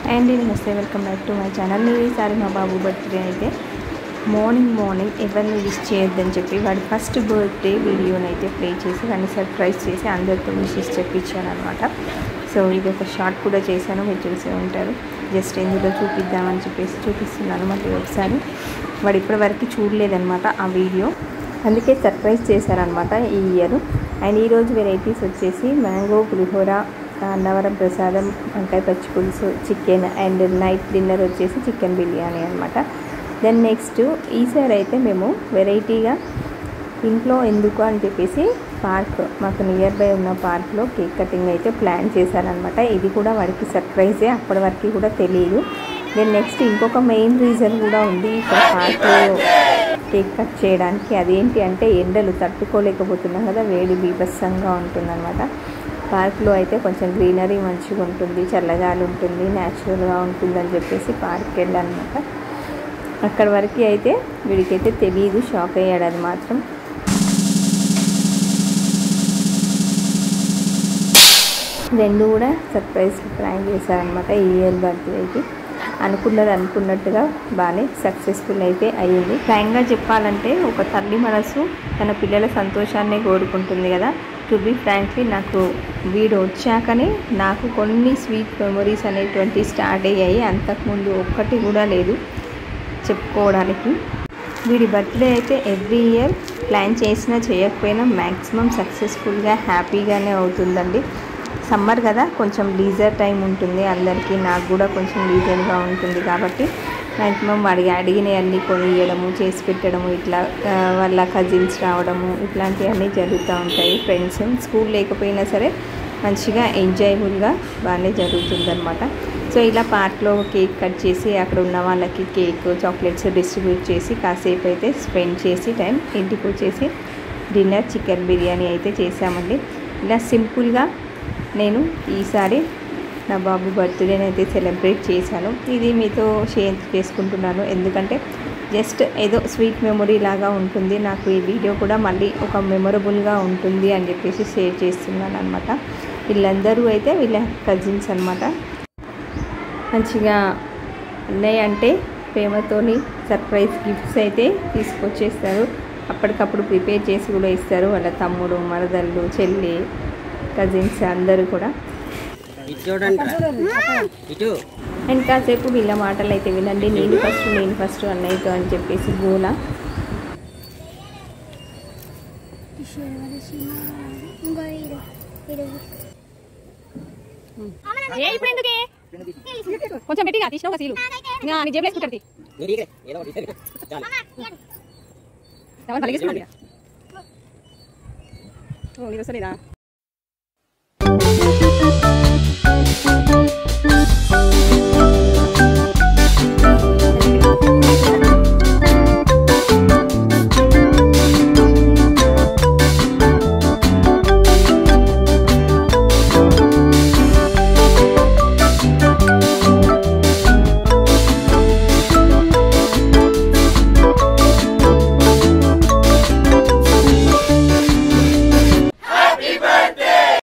And నమస్తే welcome back to my channel నేను ఈసారి మా బాబు బర్త్డే అయితే మార్నింగ్ మార్నింగ్ ఎవరిని విష్ చేయొద్దని చెప్పి వాడి ఫస్ట్ బర్త్డే వీడియోని అయితే ప్లే చేసి వాడిని సర్ప్రైజ్ చేసి అందరితో విషెస్ చెప్పించాను అనమాట సో ఇది ఒక షార్ట్ కూడా చేశాను మీరు చూసే ఉంటారు జస్ట్ ఎందులో చూపిద్దామని చెప్పేసి చూపిస్తున్నాను మళ్ళీ ఒకసారి వాడు ఇప్పటివరకు చూడలేదనమాట ఆ వీడియో అందుకే సర్ప్రైజ్ చేశారనమాట ఈ ఇయర్ అండ్ ఈరోజు వెరైటీస్ వచ్చేసి మ్యాంగో పులిహోర అన్నవరం ప్రసాదం వంకాయ పచ్చి పులుసు చికెన్ అండ్ నైట్ డిన్నర్ వచ్చేసి చికెన్ బిర్యానీ అనమాట దెన్ నెక్స్ట్ ఈసారి అయితే మేము వెరైటీగా ఇంట్లో ఎందుకు అని చెప్పేసి పార్క్ మాకు నియర్ బై ఉన్న పార్క్లో కేక్ కటింగ్ అయితే ప్లాన్ చేశారనమాట ఇది కూడా వాడికి సర్ప్రైజే అప్పటి వరకు కూడా తెలియదు దెన్ నెక్స్ట్ ఇంకొక మెయిన్ రీజన్ కూడా ఉంది ఇక్కడ పార్క్లో కేక్ కట్ చేయడానికి అదేంటి అంటే ఎండలు తట్టుకోలేకపోతున్నాం కదా వేడి బీభత్సంగా ఉంటుందన్నమాట పార్క్లో అయితే కొంచెం గ్రీనరీ మంచిగా ఉంటుంది చల్లగాలి ఉంటుంది న్యాచురల్గా ఉంటుందని చెప్పేసి పార్క్కి వెళ్ళానమాట అక్కడి వరకు అయితే వీడికైతే తెలియదు షాక్ అయ్యాడు అది మాత్రం రెండు కూడా సర్ప్రైజ్ ప్లాన్ చేశారనమాట ఈ ఇయర్ బర్త్డేకి అనుకున్నది అనుకున్నట్టుగా బాగానే సక్సెస్ఫుల్ అయితే అయ్యింది ఫ్రాంక్గా చెప్పాలంటే ఒక తల్లి మనసు తన పిల్లల సంతోషాన్ని కోరుకుంటుంది కదా టు బి ఫ్రాంక్లీ నాకు వీడు వచ్చాకనే నాకు కొన్ని స్వీట్ మెమొరీస్ అనేటువంటి స్టార్ట్ అయ్యాయి అంతకుముందు ఒక్కటి కూడా లేదు చెప్పుకోవడానికి వీడి బర్త్డే అయితే ఎవ్రీ ఇయర్ ప్లాన్ చేసినా చేయకపోయినా మ్యాక్సిమం సక్సెస్ఫుల్గా హ్యాపీగానే అవుతుందండి సమ్మర్ కదా కొంచెం లీజర్ టైం ఉంటుంది అందరికీ నాకు కూడా కొంచెం లీజర్గా ఉంటుంది కాబట్టి మ్యాక్సిమం వాడికి అడిగినవన్నీ కొనియడము చేసి పెట్టడము ఇట్లా ఆ, వాళ్ళ కజిన్స్ రావడము ఇట్లాంటివన్నీ జరుగుతూ ఉంటాయి ఫ్రెండ్స్ స్కూల్ లేకపోయినా సరే మంచిగా ఎంజాయబుల్గా బాగానే జరుగుతుందన్నమాట సో ఇలా పార్క్లో కేక్ కట్ చేసి అక్కడ ఉన్న వాళ్ళకి కేక్ చాక్లెట్స్ డిస్ట్రిబ్యూట్ చేసి కాసేపు అయితే స్పెండ్ చేసి టైం ఇంటికి వచ్చేసి డిన్నర్ చికెన్ బిర్యానీ అయితే చేసామండి ఇలా సింపుల్గా నేను ఈసారి నా బాబు బర్త్డేని అయితే సెలబ్రేట్ చేశాను ఇది మీతో షేర్ చేసుకుంటున్నాను ఎందుకంటే జస్ట్ ఏదో స్వీట్ మెమొరీ లాగా ఉంటుంది నాకు ఈ వీడియో కూడా మళ్ళీ ఒక మెమొరబుల్గా ఉంటుంది అని చెప్పేసి షేర్ చేస్తున్నాను అనమాట వీళ్ళందరూ అయితే వీళ్ళ కజిన్స్ అనమాట మంచిగా అన్నయ్య అంటే ప్రేమతోని సర్ప్రైజ్ గిఫ్ట్స్ అయితే తీసుకొచ్చేస్తారు అప్పటికప్పుడు ప్రిపేర్ చేసి కూడా ఇస్తారు వాళ్ళ తమ్ముడు మరదళ్ళు చెల్లి కజిన్స్ అందరూ కూడా ఇటు చూడండి ఇటు అండ్ కాసేపు వీళ్ళ మాటలు అయితే వినండి నేను ఫస్ట్ నేను ఫస్ట్ అన్నయ్యతో అని చెప్పేసి గోల ఏ ఇప్పుడు ఎందుకే కొంచెం పెట్టిగా తీసినావు సీలు ఇంకా నీ జేబులో వేసుకుంటుంది మీరు ఇక్కడే, ఏదో ఒకటి ఇక్కడే. చాలు. ఎవరు కలిగిస్తున్నాడు ఓ ఇది వస్తలేదా